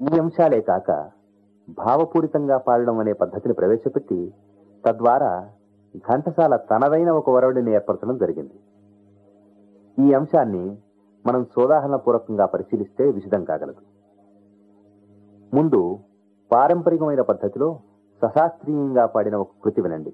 ఈ అంశాలే కాక భావపూరితంగా పాడడం అనే పద్ధతిని ప్రవేశపెట్టి తద్వారా ఘంటసాల తనదైన ఒక వరవడిని ఏర్పరచడం జరిగింది ఈ అంశాన్ని మనం సోదాహరణ పూర్వకంగా పరిశీలిస్తే విశదం కాగలదు ముందు పారంపరికమైన పద్ధతిలో సశాస్త్రీయంగా పాడిన ఒక కృతి వినండి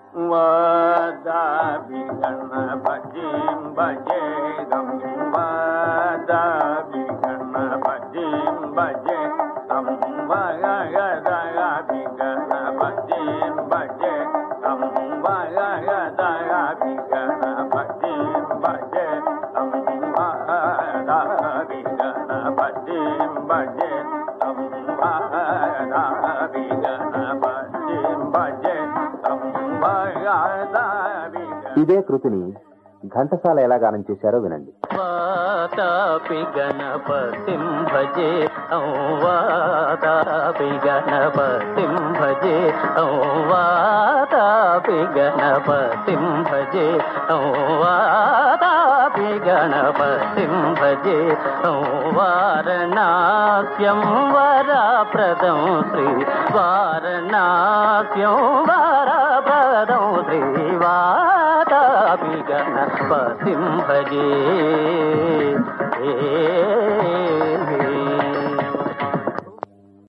వాదాభి గణపతిం భజే గం వాదాభి గణపతిం భజే గం వగదాభి గణపతిం భజే గం వగదాభి గణపతిం భజే గం వాదాభి గణపతిం భజే గం వాదాభి గణపతిం భజే గం వాదాభి ఇదే కృతిని ఘంటసాల ఎలా గానం చేశారో వినండి వాతాపి గణపతిం భజే ఔ వాతాపి గణపతిం భజే ఔ వాతాపి గణపతిం భజే ఔ వాతాపి గణపతిం భజే ఔ వారణాస్యం వరప్రదం శ్రీ వారణాస్యం వరప్రదం శ్రీ వాతాపి గణపతిం భజే ఏ